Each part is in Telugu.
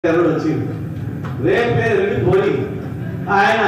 ఎవరు వచ్చింది రేపే వెళ్ళి పోయి ఆయన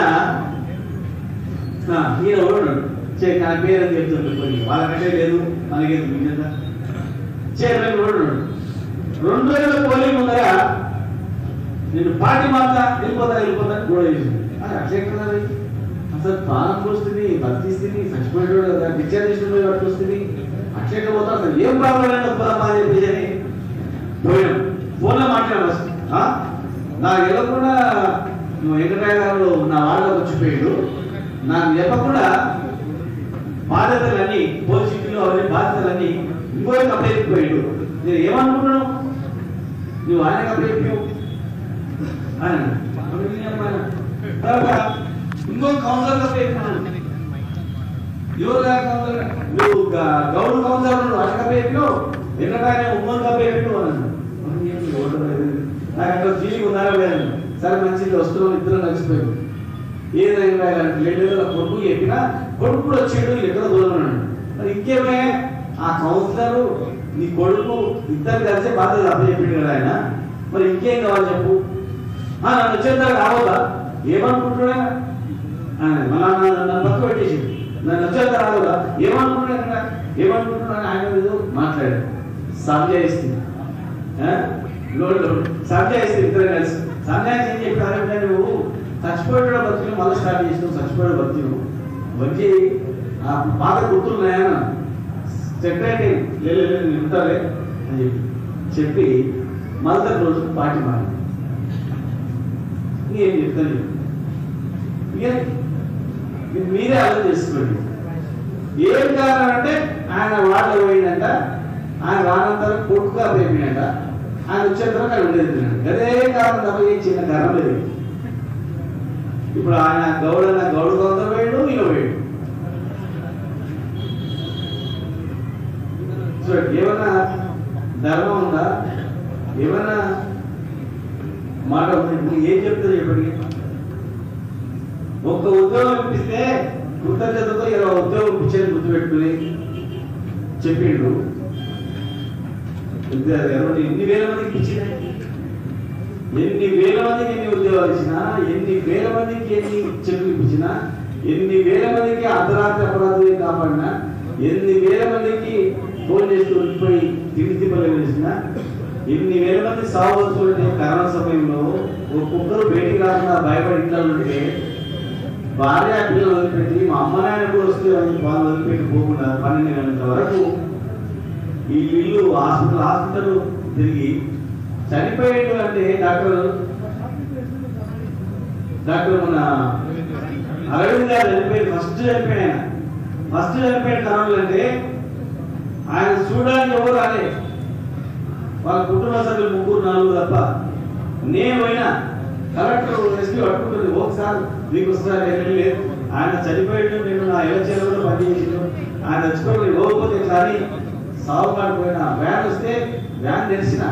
ఆ, ఈయన ఓడు చే నా పేరు అని చెప్తుంది పోయి వాళ్ళకంటే లేదు మనకేది మిగతా చైర్మన్ ఓడు రెండు వేల పోలింగ్ ముందర నేను పార్టీ మాత్రం వెళ్ళిపోతా వెళ్ళిపోతా కూడా చేసింది అది అట్లే కదా అది? అసలు ప్రాణం పోస్తుంది బతిస్తుంది చచ్చిపోయాడు కదా డిశ్చార్జ్ చేసిన పట్టుకొస్తుంది అట్లే పోతా అసలు ఏం ప్రాబ్లం లేదు ఒక్కదమ్మా అని చెప్పేసి అని పోయాం ఫోన్లో మాట్లాడాను అసలు. ఆ? నాకు వెళ్ళకుండా నువ్వు వెంకటరాయ గారు నా వాళ్ళకి వచ్చిపోయాడు నాకు చెప్పకుండా బాధ్యతలన్నీ పోలీసులు అవన్నీ బాధ్యతలన్నీ ఇంకో అప్పయిపోయాడు నేను ఏమనుకున్నాను నువ్వు ఆయనకు అప్పయిపోయావు ఆయన అప్పుడు నీ అమ్మాయి. తర్వాత ఇంకో కౌన్సిలర్ అప్పయిపోయాను ఎవరు కౌన్సిలర్ నువ్వు గ- గౌరవ కౌన్సిలర్ నువ్వు ఆయన అప్పయిపోయావు వెంకటరాయ ఉమ్మడి అప్పయిపోయావు అన్నాను మరి ఏంటి ఎవరు లేదు. నాకు అక్కడ ఫీలింగ్ ఉన్నారా లేదని సరే మంచిది వస్తున్నాం ఇద్దరు నడిచిపోయాం ఏదైనా లేడీల కొడుకు చెప్పినా కొడుకు కూడా వచ్చాడు ఎక్కడ దూరమన్నాడు మరి ఇంకేమే ఆ కౌన్సిలర్ నీ కొడుకు ఇద్దరు కలిసి బాధ్యత అప్పచెప్పాడు కదా ఆయన మరి ఇంకేం కావాలి చెప్పు ఆ, నన్ను వచ్చేంతకు రావద్దా ఏమనుకుంటున్నా మళ్ళా నన్ను నన్ను పక్క పెట్టేసి నన్ను వచ్చేంత రావద్దా ఏమనుకుంటున్నా ఇక్కడ ఏమనుకుంటున్నా ఆయన ఏదో మాట్లాడాడు సంజయిస్తుంది లోడ్ సంజయిస్తుంది ఇద్దరు కలిసి సంజాయిస్ ఏం చెప్పారంటే నువ్వు చచ్చిపోయాడు బతుకులు మళ్ళీ స్టార్ట్ చేసినావు చచ్చిపోయాడు బతుకులు వచ్చి ఆ పాత గుర్తులు ఉన్నాయన సెక్రటరీ లేదు ఉంటారే అని చెప్పి చెప్పి మళ్ళీ రోజు పార్టీ మారి ఏం చెప్తాను ఇక ఇది మీరే అర్థం చేసుకోండి ఏం కారణం అంటే ఆయన వాటర్ పోయిందంట ఆయన రానంత కొడుకుగా పోయిందంట ఆయన వచ్చేంత అక్కడ ఉండేది అదే కారణం తప్ప ఏం చిన్న కారణం లేదు ఇప్పుడు ఆయన గౌడన్న గౌడు కొందరు పోయాడు ఈయన పోయాడు సో ఏమన్నా ధర్మం ఉందా ఏమన్నా మాట ఉంది ఇప్పుడు ఏం చెప్తుంది చెప్పండి ఒక్క ఉద్యోగం ఇప్పిస్తే కృతజ్ఞతతో ఇరవై ఉద్యోగం ఇప్పించేది గుర్తుపెట్టుకుని చెప్పిండు ఇది అది ఇరవై ఎన్ని వేల మందికి ఇచ్చిన ఎన్ని వేల మందికి ఎన్ని ఉద్యోగాలు ఇచ్చినా ఎన్ని వేల మందికి ఎన్ని చెట్లు ఇప్పించినా ఎన్ని వేల మందికి అర్ధరాత్రి అపరాధులు కాపాడినా ఎన్ని వేల మందికి ఫోన్ చేస్తూ ఉండిపోయి తిరిగి తిప్పలు వేసినా ఎన్ని వేల మంది సాగు వస్తుంటే కరోనా సమయంలో ఒక్కొక్కరు బయటికి రాకుండా భయపడి ఇంట్లో ఉంటే భార్య పిల్లలు వదిలిపెట్టి మా అమ్మ నాయన కూడా వస్తే వాళ్ళు వదిలిపెట్టి పోకుండా పన్నెండు గంటల వరకు ఈ ఇల్లు హాస్పిటల్ హాస్పిటల్ తిరిగి చనిపోయేటు అంటే డాక్టర్ డాక్టర్ మన అరవింద్ గారు చనిపోయి ఫస్ట్ చనిపోయిన ఆయన ఫస్ట్ చనిపోయిన కరోనా అంటే ఆయన చూడడానికి ఎవరు రాలే వాళ్ళ కుటుంబ సభ్యులు ముగ్గురు నాలుగు తప్ప నేను పోయినా కలెక్టర్ ఎస్పీ పట్టుకుంటుంది ఒకసారి మీకు వస్తున్నారు ఎక్కడ లేదు ఆయన చనిపోయాడు నేను నా యువచన కూడా పనిచేసిండు ఆయన చచ్చిపోయి ఇవ్వకపోతే ఇట్లా అని సాగు కాడిపోయిన వ్యాన్ వస్తే వ్యాన్ తెరిచిన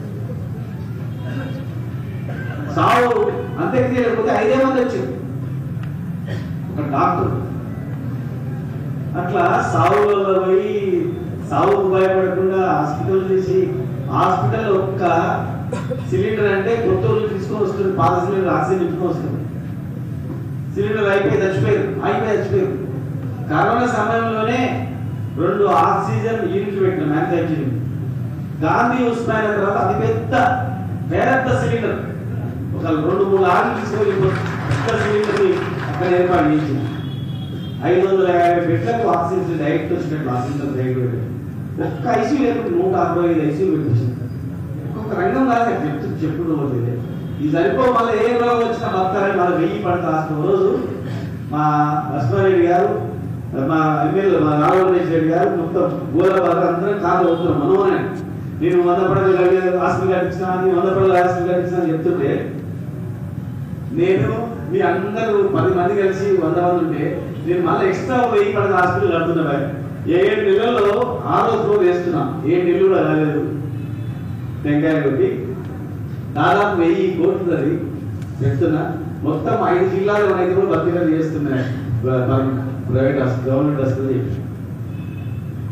సావు అంత్యక్రియ లేకపోతే ఐదే మంది వచ్చింది ఒక డాక్టర్ అట్లా సావులలో పోయి సావుకు భయపడకుండా హాస్పిటల్ చేసి హాస్పిటల్ ఒక్క సిలిండర్ అంటే కొత్త ఊళ్ళు తీసుకొని వస్తుంది పాత సిలిండర్ ఆక్సిజన్ నింపుకొని వస్తుంది సిలిండర్ అయిపోయి చచ్చిపోయారు అయిపోయి చచ్చిపోయారు కరోనా సమయంలోనే రెండు ఆక్సిజన్ యూనిట్లు పెట్టిన మ్యానుఫ్యాక్చరింగ్ గాంధీ ఉస్మాన్ తర్వాత అతిపెద్ద పెద్ద సిలిండర్ ఒక రెండు మూడు ఆటలు తీసుకొని పెద్ద సిలిండర్ అక్కడ ఏర్పాటు చేసింది ఐదు వందల యాభై బెడ్లకు ఆక్సిజన్ డైరెక్ట్ వచ్చినట్టు ఆక్సిజన్ డైరెక్ట్ పెట్టారు. ఒక్క ఐసీ లేకుండా నూట అరవై ఐదు ఐసీ పెట్టేసింది ఒక్కొక్క రంగం లాగా చెప్తూ చెప్పుడు పోతుంది ఈ సరిపో మళ్ళీ ఏ రోగం వచ్చినా బతారని మళ్ళీ వెయ్యి పడతా హాస్పిటల్ రోజు మా లక్ష్మారెడ్డి గారు మా ఎమ్మెల్యే మా రాఘవేశ్వర రెడ్డి గారు మొత్తం గోల బాగా అందరం కాదు అవుతున్నాం మనోనే నేను వంద పడగలు హాస్పిటల్ కట్టించిన అని వంద పడగలు హాస్పిటల్ కట్టించిన అని చెప్తుంటే నేను మీ అందరూ పది మంది కలిసి వంద మంది ఉంటే నేను మళ్ళీ ఎక్స్ట్రా వెయ్యి పడగ హాస్పిటల్ కడుతున్నా బాయ్. ఏడు నెలల్లో ఆరో ఫ్లోర్ వేస్తున్నా ఏడు నెలలు కూడా రాలేదు టెంకాయ కొట్టి దాదాపు వెయ్యి కోట్లు అది చెప్తున్నా మొత్తం ఐదు జిల్లాలు అయితే కూడా భర్తీలు చేస్తున్నాయి ప్రైవేట్ హాస్పిటల్ గవర్నమెంట్ హాస్పిటల్ చెప్పి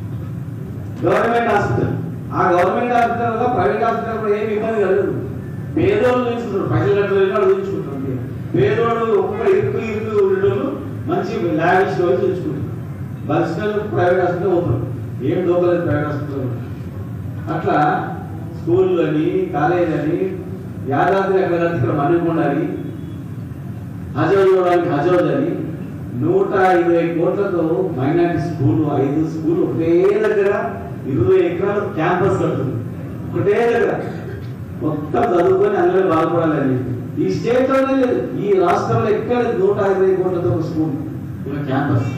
గవర్నమెంట్ హాస్పిటల్ ఆ గవర్నమెంట్ హాస్పిటల్ వల్ల ప్రైవేట్ హాస్పిటల్ కూడా ఏమి ఇబ్బంది కలగదు పేదోళ్ళు చూసుకుంటారు పైసలు కట్టలేదు వాళ్ళు చూసుకుంటారు అంతే. పేదోళ్ళు ఒక్కొక్క ఇరుకు ఇరుకు ఉండేటోళ్ళు మంచి లావిష్ వాళ్ళు చూసుకుంటారు బస్సులు ప్రైవేట్ హాస్పిటల్ పోతారు ఏం దోకలేదు ప్రైవేట్ హాస్పిటల్ అట్లా స్కూల్ అని కాలేజ్ అని యాదాద్రి అక్కడ కడితే ఇక్కడ మన్నుకొండ అని హజోజ్ చూడడానికి హజోజ్ అని నూట ఇరవై కోట్లతో మైనార్టీ స్కూల్ ఐదు స్కూల్ ఒకే దగ్గర ఇరవై ఎకరాలు క్యాంపస్ కడుతుంది ఒకటే దగ్గర మొత్తం చదువుకొని అందరూ బాగుపడాలని ఈ స్టేట్ లోనే లేదు ఈ రాష్ట్రంలో ఎక్కడ నూట ఇరవై కోట్లతో ఒక స్కూల్ ఒక campus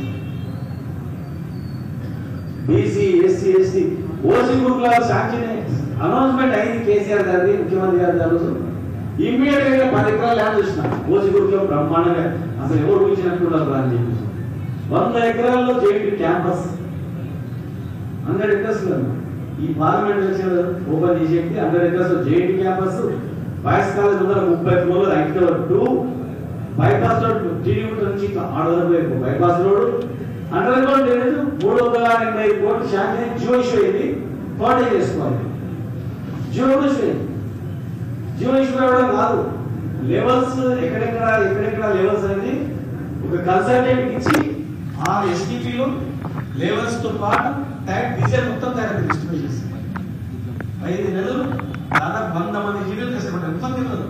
BC SC ST OC group లో శాంక్షన్ అనౌన్స్మెంట్ అయింది కేసీఆర్ గారిది ముఖ్యమంత్రి గారి రోజు ఇమ్మీడియట్ గా పది ఎకరాలు ల్యాండ్ చూసిన ఓసీ గ్రూప్ లో బ్రహ్మాండంగా అసలు ఎవరు ఊహించినట్టు ఉండదు అని చెప్పి వంద ఎకరాల్లో జేపీ క్యాంపస్ హండ్రెడ్ ఎకర్స్ ఈ పార్లమెంట్ ఎలక్షన్ ఓపెన్ చేసేది hundred acres JNT campus boys college ముందర ముప్పై floor IT to bypass road TD నుంచి ఆడవరకు వైపు bypass road underground drainage మూడు వందల ఎనభై కోట్లు శాంక్షన్ జియో ఇష్యూ అయింది తోట చేసుకోవాలి జియో ఇష్యూ అయింది జియో ఇష్యూ అవ్వడం కాదు లెవెల్స్ ఎక్కడెక్కడ ఎక్కడెక్కడ లెవెల్స్ అనేది ఒక కన్సల్టెంట్ ఇచ్చి ఆ ఎస్టీపీలో లెవెల్స్ తో పాటు ట్యాక్ డిజైన్ మొత్తం తయారు డిస్ట్రిబ్యూట్ చేస్తారు ఐదు నెలలు దాదాపు వంద మంది ఇంజనీర్లు కష్టపడ్డారు మొత్తం తెలియదు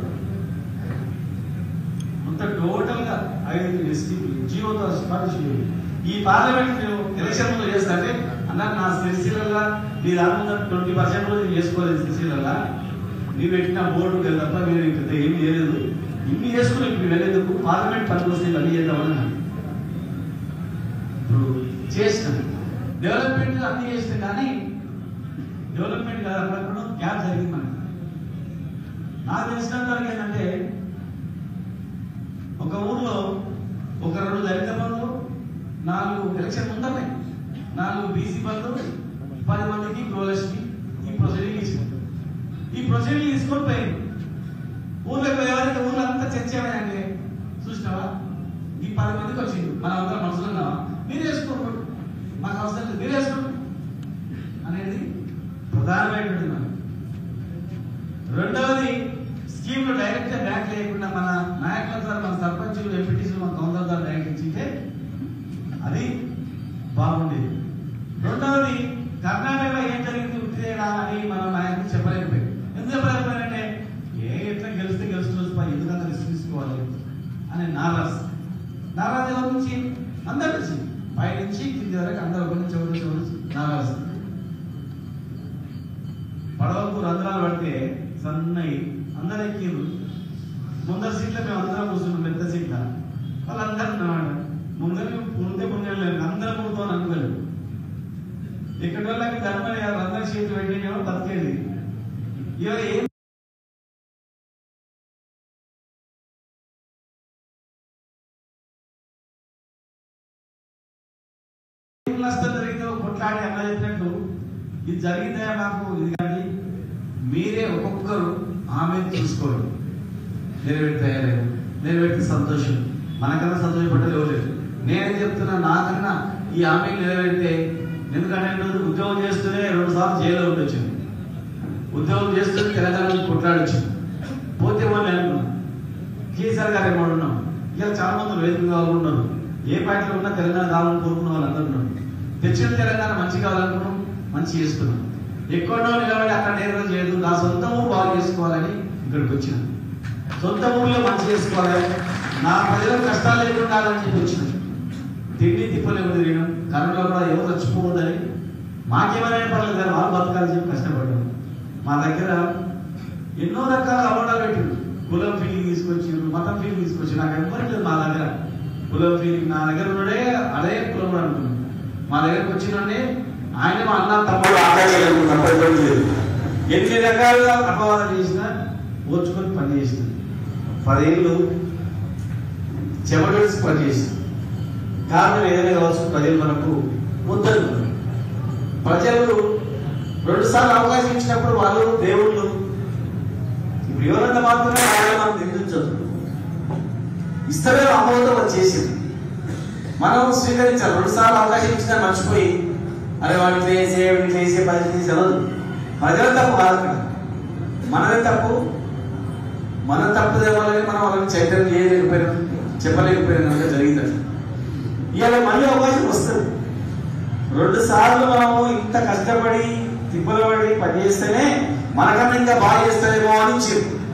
మొత్తం టోటల్ గా ఐదు ఎస్టీపీ జియోతో పాటు జియో ఈ పార్లమెంట్ ఎలక్షన్ ముందు చేస్తారంటే అన్న నా సిరిసిల్ల నీ దాని ట్వంటీ పర్సెంట్ కూడా నేను చేసుకోలేదు సిరిసిల్ల నీ పెట్టిన బోర్డు తప్ప మీరు ఇంకా ఏం చేయలేదు ఇన్ని చేసుకుని ఇప్పుడు వెళ్ళేందుకు పార్లమెంట్ పనికి వస్తే ఇవన్నీ చేద్దామని అన్నాను. ఇప్పుడు చేసినాం డెవలప్మెంట్ అన్ని చేసినాం కానీ డెవలప్మెంట్ కాదు అక్కడ గ్యాప్ జరిగింది మనకి నాకు తెలిసినంత వరకు ఏంటంటే ఒక ఊర్లో ఒక రెండు దళిత బంధువు నాలుగు ఎలక్షన్ ముందరనే నాలుగు బీసీ బంధువు పది మందికి గృహలక్ష్మి ఈ ప్రొసీడింగ్ ఇచ్చింది ఈ ప్రొసీడింగ్ తీసుకొని పోయింది ఊర్లోకి ఎవరైతే ఊర్లో అంతా చర్చ ఏమైందండి చూసినావా ఈ పది మందికి వచ్చింది మన అందరం మనుషులు ఉన్నావా మీరు వేసుకోరు మాకు అవసరం లేదు మీరు వేసుకోండి అనేది ప్రధానమైనటువంటి మనం రెండవది స్కీమ్ లో డైరెక్ట్ గా బ్యాంక్ లేకుండా మన నాయకుల ద్వారా మన సర్పంచులు ఎంపీటీసీలు మన కౌన్సిలర్ ద్వారా డైరెక్ట్ ఇచ్చింటే అది బాగుండేది రెండవది కర్ణాటకలో ఏం జరిగింది ఉత్తేడా అని మన నాయకులు చెప్పలేకపోయారు ఎందుకు చెప్పలేకపోయారంటే ఏ ఎట్లా గెలిస్తే గెలుస్తుంది పై ఎందుకంత రిస్క్ తీసుకోవాలి అని నారాజ్ నారాజ్ ఎవరి నుంచి అందరి నుంచి పై నుంచి కింది వరకు అందరూ ఒకరి నుంచి ఒకరి నుంచి ఒకరి నుంచి నారాజ్ పడవకు రంధ్రాలు పడితే సన్నయి అందరు ఎక్కిరు ముందర సీట్లో మేము అందరం కూర్చున్నాం పెద్ద సీట్ల వాళ్ళందరూ ఉన్నాడు ముందర ముందే ముందు అందరం ముందు అనుకోలేదు ఇక్కడ వాళ్ళకి ధర్మ అందరి సీట్లు పెట్టినేమో బతికేది ఇవాళ ఏం ఏం నష్టం జరిగిందో కొట్లాడి అన్న చెప్పినట్టు ఇది జరిగిందే మాకు ఇది కానీ మీరే ఒక్కొక్కరు ఆమె చూసుకోరు నెరవేర్తి తయారయ్యారు నెరవేర్తి సంతోషం మనకన్నా సంతోషపడ్డది ఎవరు నేనేం చెప్తున్నా నాకన్నా ఈ ఆమె నెరవేరితే ఎందుకంటే నేను ఉద్యోగం చేస్తూనే రెండు సార్లు జైల్లో ఉండొచ్చింది ఉద్యోగం చేస్తూనే తెలంగాణ నుంచి కొట్లాడొచ్చు పోతే వాళ్ళు అనుకున్నాం కేసీఆర్ గారు ఏమో ఉన్నాం ఇలా చాలా మంది వేదిక వాళ్ళు ఉన్నారు ఏ పార్టీలో ఉన్నా తెలంగాణ కావాలని కోరుకున్న వాళ్ళందరూ ఉన్నారు తెచ్చిన తెలంగాణ మంచి కావాలనుకున్నాం మంచి చేసుకున్నాం ఎక్కడో నిలబడి అక్కడ నేరుగా చేయదు నా సొంత ఊరు బాగు చేసుకోవాలని ఇక్కడికి వచ్చిన సొంత ఊరిలో మంచి చేసుకోవాలి నా ప్రజలకు కష్టాలు లేకుండా ఉండాలని చెప్పి వచ్చిన తిండి తిప్పలేము తిరిగినాం కరోనా కూడా ఎవరు చచ్చిపోవద్దని మాకేమైనా పర్లేదు కానీ వాళ్ళు బతకాలని చెప్పి కష్టపడ్డాం మా దగ్గర ఎన్నో రకాల అవార్డాలు పెట్టిండు కులం ఫీలింగ్ తీసుకొచ్చిండు మతం ఫీలింగ్ తీసుకొచ్చి నాకు ఎవ్వరు లేదు మా దగ్గర కులం ఫీలింగ్ నా దగ్గర ఉన్నడే అదే కులం అనుకున్నాను మా దగ్గరకు వచ్చినండి ఆయన మా అన్న తమ్ముడు ఆకాశం తప్పేది లేదు ఎన్ని రకాలుగా అపవాదం చేసినా ఓర్చుకొని పని చేసిన పదేళ్ళు చెమటేసి పని చేసిన కారణం ఏదైనా కావచ్చు ప్రజలు మనకు ముద్దలు ప్రజలు రెండు సార్లు అవకాశం ఇచ్చినప్పుడు వాళ్ళు దేవుళ్ళు ఇప్పుడు ఎవరంత మాత్రమే ఆయన మనం నిందించదు ఇస్తమే అమౌంట్ మనం చేసింది మనం స్వీకరించాలి రెండు సార్లు అవకాశం ఇచ్చినా మర్చిపోయి అరే వాడిని ఇట్లా చేసే వీడిని ఇట్లా చేసే పరిస్థితి చదవదు మనదే తప్పు కాదు మనదే తప్పు మన తప్పుదే వల్లనే మనం వాళ్ళని చైతన్యం చేయలేకపోయినాం చెప్పలేకపోయినా కనుక జరిగింది అట్లా. ఇవాళ మళ్ళీ అవకాశం వస్తుంది రెండు సార్లు మనము ఇంత కష్టపడి తిప్పలు పడి పనిచేస్తేనే మనకన్నా ఇంకా బాగా చేస్తారేమో అని చెప్పు